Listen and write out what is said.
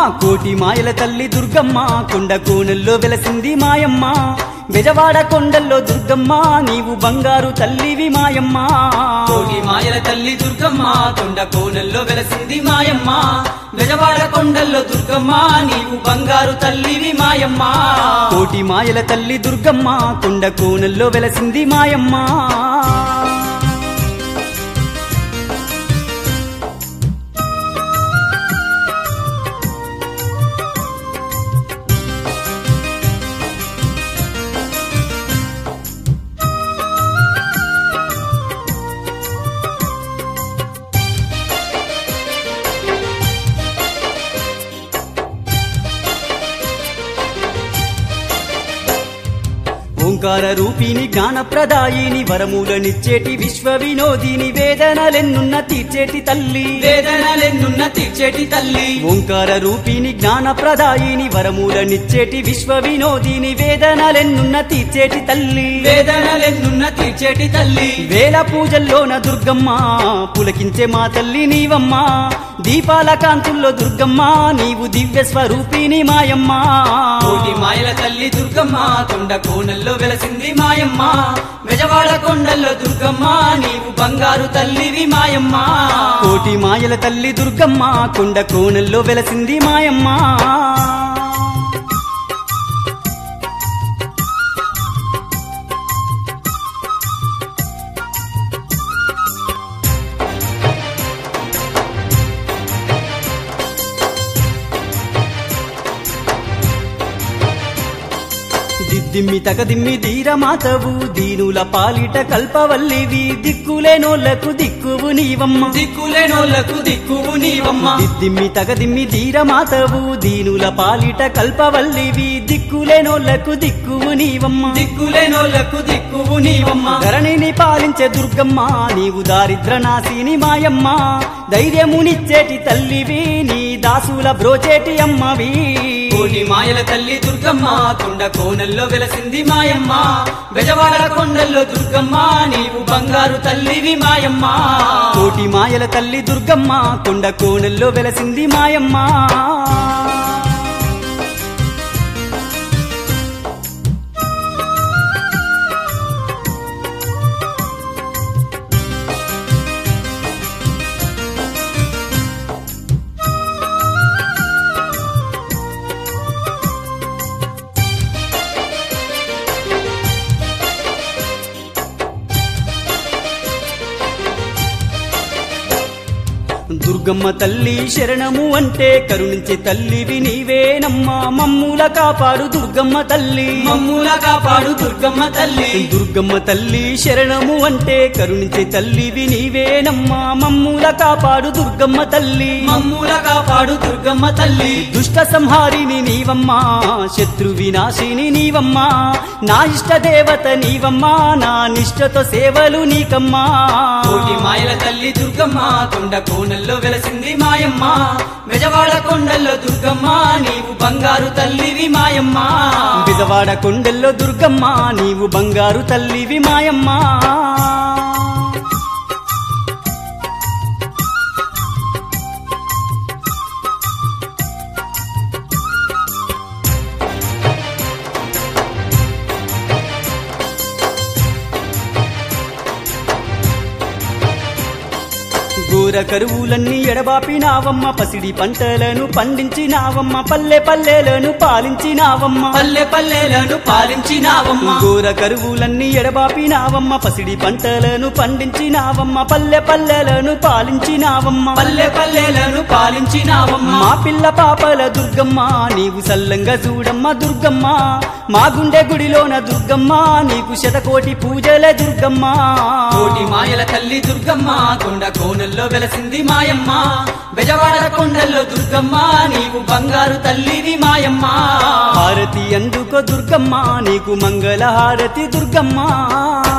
కోటి మాయల తల్లి దుర్గమ్మ కొండ కోనల్లో వెలసింది మాయమ్మ బెజవాడ కొండల్లో దుర్గమ్మ నీవు బంగారు తల్లివి మాయమ్మ కోటి మాయల తల్లి దుర్గమ్మ కొండ కోనల్లో వెలసింది మాయమ్మ బెజవాడ కొండల్లో దుర్గమ్మ నీవు బంగారు తల్లివి మాయమ్మ కోటి మాయల తల్లి దుర్గమ్మ కొండ కోనల్లో వెలసింది మాయమ్మ ఓంకార రూపిణి జ్ఞానప్రదాయిని వరములనిచ్చేటి విశ్వ వినోదిని వేదనలెన్నున్న తీర్చేటి తల్లి వేదనలెన్నున్న తీర్చేటి తల్లి ఓంకార రూపిణి జ్ఞానప్రదాయిని వరములనిచ్చేటి విశ్వ వినోదిని వేదనలెన్నున్న తీర్చేటి తల్లి వేదనలెన్నున్న తీర్చేటి తల్లి వేల పూజల్లోన దుర్గమ్మ పులకించే మా తల్లి నీవమ్మ దీపాల కాంతుల్లో దుర్గమ్మ నీవు దివ్య స్వరూపిణి మాయమ్మ కోటి మాయల తల్లి దుర్గమ్మ కొండ కోనల్లో వెలసింది మాయమ్మ బెజవాడ కొండల్లో దుర్గమ్మ నీవు బంగారు తల్లివి మాయమ్మ కోటి మాయల తల్లి దుర్గమ్మ కొండ కోణల్లో వెలసింది మాయమ్మ దిద్దిమ్మి తగదిమ్మి ధీరమాతవు దీనుల పాలిట కల్పవల్లివి దిక్కులేనోళ్లకు దిక్కువు నీవమ్మ దిక్కులేనోళ్లకు దిక్కువు నీవమ్మ దిద్దిమ్మి తగదిమ్మి ధీరమాతవు దీనుల పాలిట కల్పవల్లివి దిక్కులేనోళ్లకు దిక్కువు నీవమ్మ దిక్కులేనోళ్లకు దిక్కువు నీవమ్మ ధరణిని పాలించే దుర్గమ్మ నీవు దారిద్ర నాశిని మాయమ్మ ధైర్యమునిచ్చేటి తల్లివి నీ దాసుల బ్రోచేటి అమ్మవి కోటి మాయల తల్లి దుర్గమ్మ కొండ కోనల్లో వెలసింది మాయమ్మ బెజవాడ కొండల్లో దుర్గమ్మ నీవు బంగారు తల్లివి మాయమ్మ కోటి మాయల తల్లి దుర్గమ్మ కొండ కోణల్లో వెలసింది మాయమ్మ దుర్గమ్మ తల్లి శరణము అంటే కరుణించే తల్లివి నీవేనమ్మా మమ్ముల కాపాడు దుర్గమ్మ తల్లి మమ్ముల కాపాడు దుర్గమ్మ తల్లి దుర్గమ్మ తల్లి శరణము అంటే కరుణించే తల్లివి నీవేనమ్మా మమ్ముల కాపాడు దుర్గమ్మ తల్లి మమ్ముల కాపాడు దుర్గమ్మ తల్లి దుష్ట సంహారిని నీవమ్మా శత్రు వినాశిని నీవమ్మా నా ఇష్ట దేవత నీవమ్మా నా నిష్టతో సేవలు నీకమ్మా కోటి మాయల తల్లి దుర్గమ్మ కొండ కోనల్లో వెలసింది మాయమ్మ బెజవాడ కొండల్లో దుర్గమ్మ నీవు బంగారు తల్లివి మాయమ్మ బిజవాడ కొండల్లో దుర్గమ్మ నీవు బంగారు తల్లివి మాయమ్మ ఘోర కరువులన్నీ ఎడబాపినావమ్మ పసిడి పంటలను పండించినావమ్మ పల్లె పల్లెలను పాలించినావమ్మ పల్లె పల్లెలను పాలించినావమ్మ ఘోర కరువులన్నీ ఎడబాపినావమ్మ పసిడి పంటలను పండించినావమ్మ పల్లె పల్లెలను పాలించినావమ్మ పల్లె పల్లెలను పాలించినావమ్మ మా పిల్ల పాపల దుర్గమ్మ నీవు సల్లంగా చూడమ్మ దుర్గమ్మ మా గుండె గుడిలోన దుర్గమ్మ నీకు శతకోటి పూజల దుర్గమ్మ కోటి మాయల తల్లి దుర్గమ్మ కొండ కోనల్లో వెలసింది మాయమ్మ బెజవాడ కొండల్లో దుర్గమ్మ నీవు బంగారు తల్లివి మాయమ్మ హారతి అందుకో దుర్గమ్మ నీకు మంగళ హారతి దుర్గమ్మ